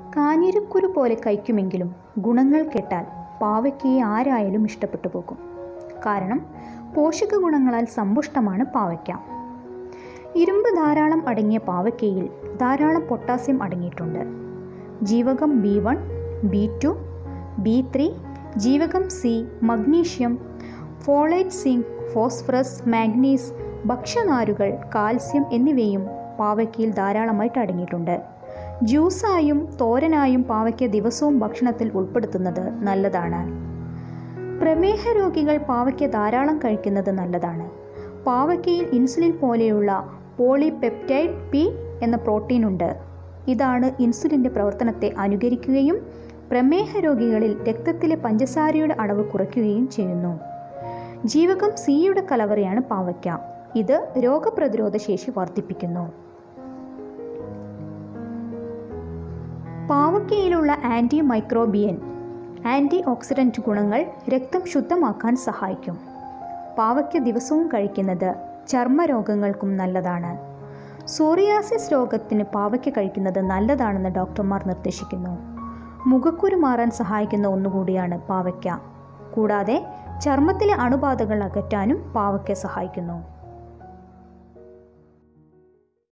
കാഞ്ഞിരക്കുരു പോലെ കഴിക്കുമെങ്കിലും ഗുണങ്ങൾ കേട്ടാൽ പാവയ്ക്കയെ ആരായാലും ഇഷ്ടപ്പെട്ടു പോകും കാരണം പോഷക ഗുണങ്ങളാൽ സമ്പുഷ്ടമാണ് പാവയ്ക്ക ഇരുമ്പ് ധാരാളം അടങ്ങിയ പാവയ്ക്കയിൽ ധാരാളം പൊട്ടാസ്യം അടങ്ങിയിട്ടുണ്ട് ജീവകം B one B two B three ജീവകം C magnesium folate zinc phosphorus manganese ഭക്ഷ്യനാരുകൾ കാൽസ്യം എന്നിവയും പാവയ്ക്കയിൽ ധാരാളമായിട്ട് അടങ്ങിയിട്ടുണ്ട് ജ്യൂസായും തോരനായും പാവയ്ക്ക ദിവസവും ഭക്ഷണത്തിൽ ഉൾപ്പെടുത്തുന്നത് നല്ലതാണ് പ്രമേഹ രോഗികൾ പാവയ്ക്ക ധാരാളം കഴിക്കുന്നത് നല്ലതാണ് പാവയ്ക്കയിൽ ഇൻസുലിൻ പോലെയുള്ള പോളിപെപ്റ്റൈഡ് പി എന്ന പ്രോട്ടീൻ ഉണ്ട് ഇതാണ് ഇൻസുലിൻ്റെ പ്രവർത്തനത്തെ അനുകരിക്കുകയും പ്രമേഹ രോഗികളിൽ രക്തത്തിലെ പഞ്ചസാരയുടെ അളവ് കുറയ്ക്കുകയും ചെയ്യുന്നു ജീവകം സിയുടെ കലവറയാണ് പാവയ്ക്ക ഇത് രോഗപ്രതിരോധ ശേഷി വർദ്ധിപ്പിക്കുന്നു പാവയ്ക്കയിലുള്ള ആൻറ്റി മൈക്രോബിയൻ ആൻറ്റി ഓക്സിഡൻറ്റ് ഗുണങ്ങൾ രക്തം ശുദ്ധമാക്കാൻ സഹായിക്കും പാവയ്ക്ക ദിവസവും കഴിക്കുന്നത് ചർമ്മരോഗങ്ങൾക്കും നല്ലതാണ് സോറിയാസിസ് രോഗത്തിന് പാവയ്ക്ക കഴിക്കുന്നത് നല്ലതാണെന്ന് ഡോക്ടർമാർ നിർദ്ദേശിക്കുന്നു മുഖക്കുരു മാറാൻ സഹായിക്കുന്ന ഒന്നുകൂടിയാണ് പാവയ്ക്ക കൂടാതെ ചർമ്മത്തിലെ അണുബാധകൾ അകറ്റാനും പാവയ്ക്ക സഹായിക്കുന്നു